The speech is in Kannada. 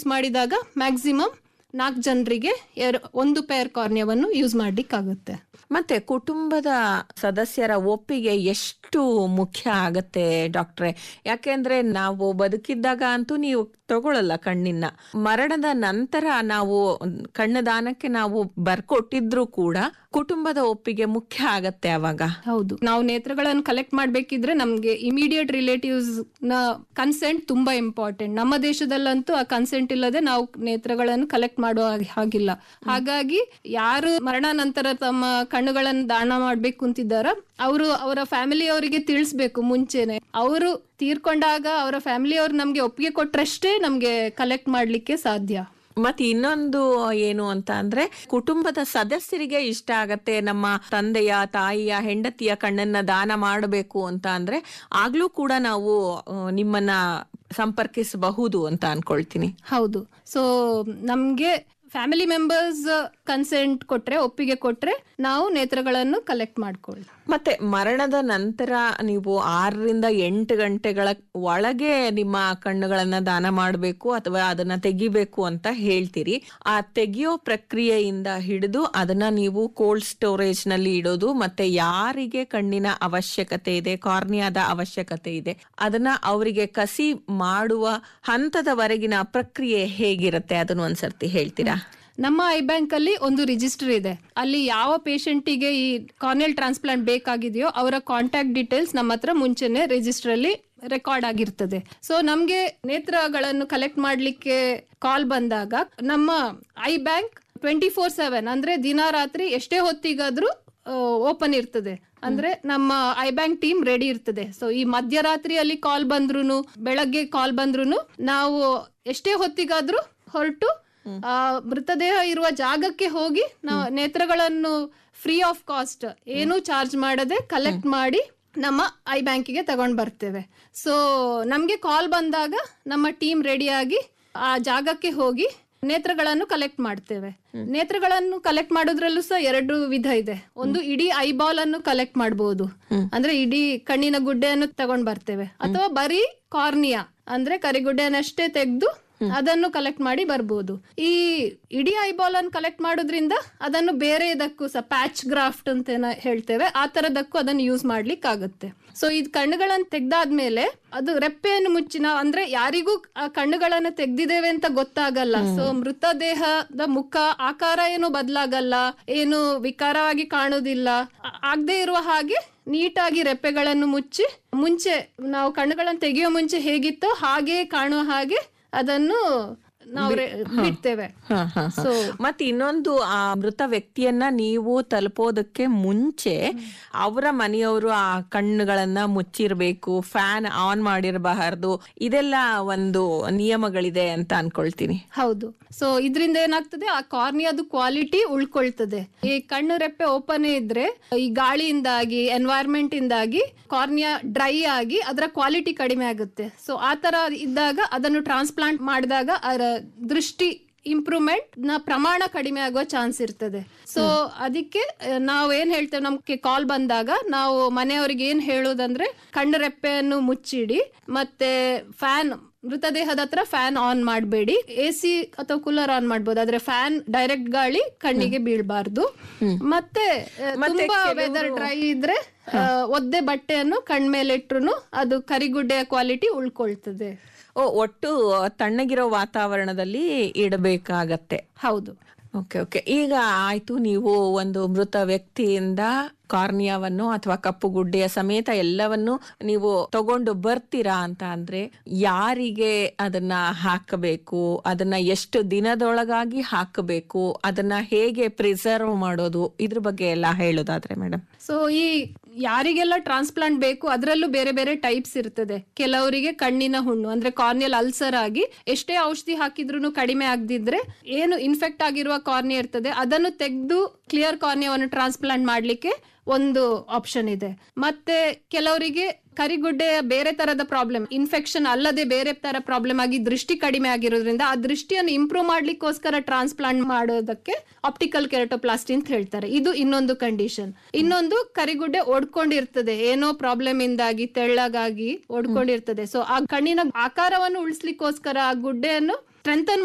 ಮಾಡಿದಾಗ ಮ್ಯಾಕ್ಸಿಮಮ್ ನಾಲ್ಕು ಜನರಿಗೆ ಎರ ಒಂದು ಪೇರ್ ಕಾರ್ನಿಯಾವನ್ನು ಯೂಸ್ ಮಾಡ್ಲಿಕ್ಕಾಗುತ್ತೆ ಮತ್ತೆ ಕುಟುಂಬದ ಸದಸ್ಯರ ಒಪ್ಪಿಗೆ ಎಷ್ಟು ಮುಖ್ಯ ಆಗತ್ತೆ ಡಾಕ್ಟ್ರೆ ಯಾಕೆಂದ್ರೆ ನಾವು ಬದುಕಿದ್ದಾಗ ಅಂತೂ ನೀವು ತಗೊಳ್ಳಲ್ಲ ಕಣ್ಣಿನ ಮರಣದ ನಂತರ ನಾವು ಕಣ್ಣು ದಾನಕ್ಕೆ ನಾವು ಬರ್ಕೊಟ್ಟಿದ್ರು ಕೂಡ ಕುಟುಂಬದ ಒಪ್ಪಿಗೆ ಮುಖ್ಯ ಆಗತ್ತೆ ಅವಾಗ ಹೌದು ನಾವು ನೇತ್ರಗಳನ್ನು ಕಲೆಕ್ಟ್ ಮಾಡ್ಬೇಕಿದ್ರೆ ನಮ್ಗೆ ಇಮಿಡಿಯೇಟ್ ರಿಲೇಟಿವ್ಸ್ ನ ಕನ್ಸೆಂಟ್ ತುಂಬಾ ಇಂಪಾರ್ಟೆಂಟ್ ನಮ್ಮ ದೇಶದಲ್ಲಂತೂ ಆ ಕನ್ಸೆಂಟ್ ಇಲ್ಲದೆ ನಾವು ನೇತ್ರಗಳನ್ನು ಕಲೆಕ್ಟ್ ಮಾಡುವ ಹಾಗೆ- ಹಾಗಿಲ್ಲ ಹಾಗಾಗಿ ಯಾರು ಮರಣ ನಂತರ ತಮ್ಮ ಕಣ್ಣುಗಳನ್ನು ದಾನ ಮಾಡ್ಬೇಕು ಅಂತಿದ್ದಾರ ಅವರು ಅವರ ಫ್ಯಾಮಿಲಿ ಅವರಿಗೆ ತಿಳಿಸ್ಬೇಕು ಮುಂಚೆನೆ ಅವರು ತೀರ್ಕೊಂಡಾಗ ಅವರ ಫ್ಯಾಮಿಲಿ ಅವ್ರು ನಮ್ಗೆ ಒಪ್ಪಿಗೆ ಕೊಟ್ರಷ್ಟೇ ನಮ್ಗೆ ಕಲೆಕ್ಟ್ ಮಾಡ್ಲಿಕ್ಕೆ ಸಾಧ್ಯ ಮತ್ತೆ ಇನ್ನೊಂದು ಏನು ಅಂತ ಅಂದ್ರೆ ಕುಟುಂಬದ ಸದಸ್ಯರಿಗೆ ಇಷ್ಟ ಆಗತ್ತೆ ನಮ್ಮ ತಂದೆಯ ತಾಯಿಯ ಹೆಂಡತಿಯ ಕಣ್ಣನ್ನ ದಾನ ಮಾಡಬೇಕು ಅಂತ ಅಂದ್ರೆ ಆಗ್ಲೂ ಕೂಡ ನಾವು ಆ, ನಿಮ್ಮನ್ನ ಸಂಪರ್ಕಿಸಬಹುದು ಅಂತ ಅನ್ಕೊಳ್ತೀನಿ ಹೌದು ಸೊ ನಮ್ಗೆ ಫ್ಯಾಮಿಲಿ ಮೆಂಬರ್ಸ್ ಕನ್ಸೆಂಟ್ ಕೊಟ್ರೆ ಒಪ್ಪಿಗೆ ಕೊಟ್ರೆ ನಾವು ನೇತ್ರಗಳನ್ನು ಕಲೆಕ್ಟ್ ಮಾಡ್ಕೊಳ್ಳಿ ಮತ್ತೆ ಮರಣದ ನಂತರ ನೀವು ಆರರಿಂದ ಎಂಟು ಗಂಟೆಗಳ ಒಳಗೆ ನಿಮ್ಮ ಕಣ್ಣುಗಳನ್ನ ದಾನ ಮಾಡಬೇಕು ಅಥವಾ ಅದನ್ನ ತೆಗಿಬೇಕು ಅಂತ ಹೇಳ್ತೀರಿ ಆ ತೆಗಿಯೋ ಪ್ರಕ್ರಿಯೆಯಿಂದ ಹಿಡಿದು ಅದನ್ನ ನೀವು ಕೋಲ್ಡ್ ಸ್ಟೋರೇಜ್ ನಲ್ಲಿ ಇಡೋದು ಮತ್ತೆ ಯಾರಿಗೆ ಕಣ್ಣಿನ ಅವಶ್ಯಕತೆ ಇದೆ ಕಾರ್ನಿಯಾದ ಅವಶ್ಯಕತೆ ಇದೆ ಅದನ್ನ ಅವರಿಗೆ ಕಸಿ ಮಾಡುವ ಹಂತದವರೆಗಿನ ಪ್ರಕ್ರಿಯೆ ಹೇಗಿರುತ್ತೆ ಅದನ್ನ ಒಂದ್ಸರ್ತಿ ಹೇಳ್ತೀರಾ ನಮ್ಮ ಐ ಬ್ಯಾಂಕ್ ಅಲ್ಲಿ ಒಂದು ರಿಜಿಸ್ಟರ್ ಇದೆ ಅಲ್ಲಿ ಯಾವ ಪೇಷಂಟಿಗೆ ಈ ಕಾರ್ನಿಯಲ್ ಟ್ರಾನ್ಸ್ಪ್ಲಾಂಟ್ ಬೇಕಾಗಿದೆಯೋ ಅವರ ಕಾಂಟ್ಯಾಕ್ಟ್ ಡೀಟೇಲ್ಸ್ ನಮ್ಮ ಹತ್ರ ಮುಂಚೆನೆ ರಿಜಿಸ್ಟರ್ ಅಲ್ಲಿ ರೆಕಾರ್ಡ್ ಆಗಿರ್ತದೆ ಸೊ ನಮ್ಗೆ ನೇತ್ರಗಳನ್ನು ಕಲೆಕ್ಟ್ ಮಾಡ್ಲಿಕ್ಕೆ ಕಾಲ್ ಬಂದಾಗ ನಮ್ಮ eye bank twenty four seven ಅಂದ್ರೆ ದಿನ ರಾತ್ರಿ ಎಷ್ಟೇ ಹೊತ್ತಿಗಾದ್ರೂ ಓಪನ್ ಇರ್ತದೆ ಅಂದ್ರೆ ನಮ್ಮ ಐ ಬ್ಯಾಂಕ್ ಟೀಮ್ ರೆಡಿ ಇರ್ತದೆ ಸೊ ಈ ಮಧ್ಯರಾತ್ರಿಯಲ್ಲಿ ಕಾಲ್ ಬಂದ್ರು ಬೆಳಗ್ಗೆ ಕಾಲ್ ಬಂದ್ರು ನಾವು ಎಷ್ಟೇ ಹೊತ್ತಿಗಾದ್ರೂ ಹೊರಟು ಆ ಮೃತದೇಹ ಇರುವ ಜಾಗಕ್ಕೆ ಹೋಗಿ ನಾವು ನೇತ್ರಗಳನ್ನು ಫ್ರೀ ಆಫ್ ಕಾಸ್ಟ್ ಏನೂ ಚಾರ್ಜ್ ಮಾಡದೆ ಕಲೆಕ್ಟ್ ಮಾಡಿ ನಮ್ಮ ಐ ಬ್ಯಾಂಕಿಗೆ ತಗೊಂಡ್ ಬರ್ತೇವೆ ಸೊ ನಮ್ಗೆ ಕಾಲ್ ಬಂದಾಗ ನಮ್ಮ ಟೀಮ್ ರೆಡಿಯಾಗಿ ಆ ಜಾಗಕ್ಕೆ ಹೋಗಿ ನೇತ್ರಗಳನ್ನು ಕಲೆಕ್ಟ್ ಮಾಡ್ತೇವೆ ನೇತ್ರಗಳನ್ನು ಕಲೆಕ್ಟ್ ಮಾಡೋದ್ರಲ್ಲೂ ಸಹ ಎರಡು ವಿಧ ಇದೆ ಒಂದು ಇಡೀ ಐಬಾಲ್ ಅನ್ನು ಕಲೆಕ್ಟ್ ಮಾಡಬಹುದು ಅಂದ್ರೆ ಇಡೀ ಕಣ್ಣಿನ ಗುಡ್ಡೆಯನ್ನು ತಗೊಂಡ್ ಬರ್ತೇವೆ ಅಥವಾ ಬರೀ ಕಾರ್ನಿಯಾ ಅಂದ್ರೆ ಕರಿಗುಡ್ಡೆಯನ್ನಷ್ಟೇ ತೆಗೆದು ಅದನ್ನು ಕಲೆಕ್ಟ್ ಮಾಡಿ ಬರ್ಬೋದು ಈ ಇಡೀ ಐಬಾಲ್ ಅನ್ನು ಕಲೆಕ್ಟ್ ಮಾಡೋದ್ರಿಂದ ಅದನ್ನು ಬೇರೆ ಇದಕ್ಕೂ ಸಹ ಪ್ಯಾಚ್ ಗ್ರಾಫ್ಟ್ ಅಂತ ಏನ ಹೇಳ್ತೇವೆ ಆ ತರದಕ್ಕೂ ಅದನ್ನು ಯೂಸ್ ಮಾಡ್ಲಿಕ್ಕೆ ಆಗುತ್ತೆ ಸೊ ಇದು ಕಣ್ಣುಗಳನ್ನು ತೆಗ್ದಾದ್ಮೇಲೆ ಅದು ರೆಪ್ಪೆಯನ್ನು ಮುಚ್ಚಿನ ಅಂದ್ರೆ ಯಾರಿಗೂ ಆ ಕಣ್ಣುಗಳನ್ನು ತೆಗ್ದಿದ್ದೇವೆ ಅಂತ ಗೊತ್ತಾಗಲ್ಲ ಸೊ ಮೃತದೇಹದ ಮುಖ ಆಕಾರ ಏನು ಬದಲಾಗಲ್ಲ ಏನು ವಿಕಾರವಾಗಿ ಕಾಣುವುದಿಲ್ಲ ಆ- ಆಗದೆ ಇರುವ ಹಾಗೆ ನೀಟಾಗಿ ರೆಪ್ಪೆಗಳನ್ನು ಮುಚ್ಚಿ ಮುಂಚೆ ನಾವು ಕಣ್ಣುಗಳನ್ನು ತೆಗೆಯೋ ಮುಂಚೆ ಹೇಗಿತ್ತೋ ಹಾಗೆ ಕಾಣುವ ಹಾಗೆ ಅದನ್ನು ನಾವು ರೆ- ಬಿಡ್ತೇವೆ ಹ, ಹ, ಹ. ಸೊ ಮತ್ತೆ ಇನ್ನೊಂದು ಆ ಮೃತ ವ್ಯಕ್ತಿಯನ್ನ ನೀವು ತಲುಪೋದಕ್ಕೆ ಮುಂಚೆ ಅವರ ಮನೆಯವರು ಆ ಕಣ್ಣುಗಳನ್ನ ಮುಚ್ಚಿರ್ಬೇಕು ಫ್ಯಾನ್ ಆನ್ ಮಾಡಿರಬಾರದು ಇದೆಲ್ಲ ಒಂದು ನಿಯಮಗಳಿದೆ ಅಂತ ಅನ್ಕೊಳ್ತೀನಿ ಹೌದು ಸೊ ಇದರಿಂದ ಏನಾಗ್ತದೆ ಆ ಕಾರ್ನಿಯಾದು ಕ್ವಾಲಿಟಿ ಉಳ್ಕೊಳ್ತದೆ ಈ ಕಣ್ಣು ರೆಪ್ಪೆ ಓಪನ್ ಇದ್ರೆ ಈ ಗಾಳಿಯಿಂದಾಗಿ ಎನ್ವೈರ್ಮೆಂಟ್ ಇಂದಾಗಿ ಕಾರ್ನಿಯಾ ಡ್ರೈ ಆಗಿ ಅದರ ಕ್ವಾಲಿಟಿ ಕಡಿಮೆ ಆಗುತ್ತೆ ಸೊ ಆ ತರ ಇದ್ದಾಗ ಅದನ್ನು ಟ್ರಾನ್ಸ್ಪ್ಲಾಂಟ್ ಮಾಡಿದಾಗ ಅದರ ದೃಷ್ಟಿ ಇಂಪ್ರೂವ್ಮೆಂಟ್ ನ ಪ್ರಮಾಣ ಕಡಿಮೆ ಆಗುವ ಚಾನ್ಸ್ ಇರ್ತದೆ ಸೊ ಅದಕ್ಕೆ ನಾವು ಏನ್ ಹೇಳ್ತೇವೆ ನಮ್ಗೆ ಕಾಲ್ ಬಂದಾಗ ನಾವು ಮನೆಯವರಿಗೆ ಏನ್ ಹೇಳೋದಂದ್ರೆ ಕಣ್ಣು ರೆಪ್ಪೆಯನ್ನು ಮುಚ್ಚಿಡಿ ಮತ್ತೆ ಫ್ಯಾನ್ ಮೃತದೇಹದ ಹತ್ರ ಫ್ಯಾನ್ ಆನ್ ಮಾಡಬೇಡಿ ಎ ಸಿ ಅಥವಾ ಕೂಲರ್ ಆನ್ ಮಾಡ್ಬೋದು ಆದ್ರೆ ಫ್ಯಾನ್ ಡೈರೆಕ್ಟ್ ಗಾಳಿ ಕಣ್ಣಿಗೆ ಬೀಳ್ಬಾರ್ದು ಮತ್ತೆ ಆ, ತುಂಬಾ ವೆದರ್ ಡ್ರೈ ಇದ್ರೆ ಆ, ಒದ್ದೆ ಬಟ್ಟೆಯನ್ನು ಕಣ್ಮೇಲೆ ಇಟ್ರು ಅದು ಕರಿಗುಡ್ಡೆಯ ಕ್ವಾಲಿಟಿ ಉಳ್ಕೊಳ್ತದೆ ಓ ಒಟ್ಟು ತಣ್ಣಗಿರೋ ವಾತಾವರಣದಲ್ಲಿ ಇಡಬೇಕಾಗತ್ತೆ ಹೌದು ಓಕೆ ಓಕೆ ಈಗ ಆಯ್ತು ನೀವು ಒಂದು ಮೃತ ವ್ಯಕ್ತಿಯಿಂದ ಕಾರ್ನಿಯಾವನ್ನು ಅಥವಾ ಕಪ್ಪು ಗುಡ್ಡೆಯ ಸಮೇತ ಎಲ್ಲವನ್ನು ನೀವು ತಗೊಂಡು ಬರ್ತೀರಾ ಅಂತ ಅಂದ್ರೆ ಯಾರಿಗೆ ಅದನ್ನ ಹಾಕಬೇಕು ಅದನ್ನ ಎಷ್ಟು ದಿನದೊಳಗಾಗಿ ಹಾಕಬೇಕು ಅದನ್ನ ಹೇಗೆ ಪ್ರಿಸರ್ವ್ ಮಾಡೋದು ಇದ್ರ ಬಗ್ಗೆ ಎಲ್ಲ ಹೇಳೋದಾದ್ರೆ ಮೇಡಮ್ ಸೊ ಈ ಯಾರಿಗೆಲ್ಲ ಟ್ರಾನ್ಸ್ಪ್ಲಾಂಟ್ ಬೇಕು ಅದರಲ್ಲೂ ಬೇರೆ ಬೇರೆ ಟೈಪ್ಸ್ ಇರ್ತದೆ ಕೆಲವರಿಗೆ ಕಣ್ಣಿನ ಹುಣ್ಣು ಅಂದ್ರೆ ಕಾರ್ನಿಯಲ್ ಅಲ್ಸರ್ ಆಗಿ ಎಷ್ಟೇ ಔಷಧಿ ಹಾಕಿದ್ರು ಕಡಿಮೆ ಆಗದಿದ್ರೆ ಏನು ಇನ್ಫೆಕ್ಟ್ ಆಗಿರುವ ಕಾರ್ನಿಯಾ ಇರ್ತದೆ ಅದನ್ನು ತೆಗೆದು ಕ್ಲಿಯರ್ ಕಾರ್ನಿಯಾವನ್ನು ಟ್ರಾನ್ಸ್ಪ್ಲಾಂಟ್ ಮಾಡ್ಲಿಕ್ಕೆ ಒಂದು ಆಪ್ಷನ್ ಇದೆ ಮತ್ತೆ ಕೆಲವರಿಗೆ ಕರಿಗುಡ್ಡೆಯ ಬೇರೆ ತರದ ಪ್ರಾಬ್ಲಮ್ ಇನ್ಫೆಕ್ಷನ್ ಅಲ್ಲದೆ ಬೇರೆ ತರ ಪ್ರಾಬ್ಲಮ್ ಆಗಿ ದೃಷ್ಟಿ ಕಡಿಮೆ ಆಗಿರೋದ್ರಿಂದ ಆ ದೃಷ್ಟಿಯನ್ನು ಇಂಪ್ರೂವ್ ಮಾಡ್ಲಿಕ್ಕೋಸ್ಕರ ಟ್ರಾನ್ಸ್ಪ್ಲಾಂಟ್ ಮಾಡೋದಕ್ಕೆ ಆಪ್ಟಿಕಲ್ ಕೆರಟೋಪ್ಲಾಸ್ಟಿ ಅಂತ ಹೇಳ್ತಾರೆ ಇದು ಇನ್ನೊಂದು ಕಂಡೀಷನ್ ಇನ್ನೊಂದು ಕರಿಗುಡ್ಡೆ ಒಡ್ಕೊಂಡಿರ್ತದೆ ಏನೋ ಪ್ರಾಬ್ಲಮ್ ಇಂದಾಗಿ ತೆಳ್ಳಗಾಗಿ ಒಡ್ಕೊಂಡಿರ್ತದೆ ಸೊ ಆ ಕಣ್ಣಿನ ಆಕಾರವನ್ನು ಉಳಿಸ್ಲಿಕ್ಕೋಸ್ಕರ ಆ ಗುಡ್ಡೆಯನ್ನು ಸ್ಟ್ರೆಂಥನ್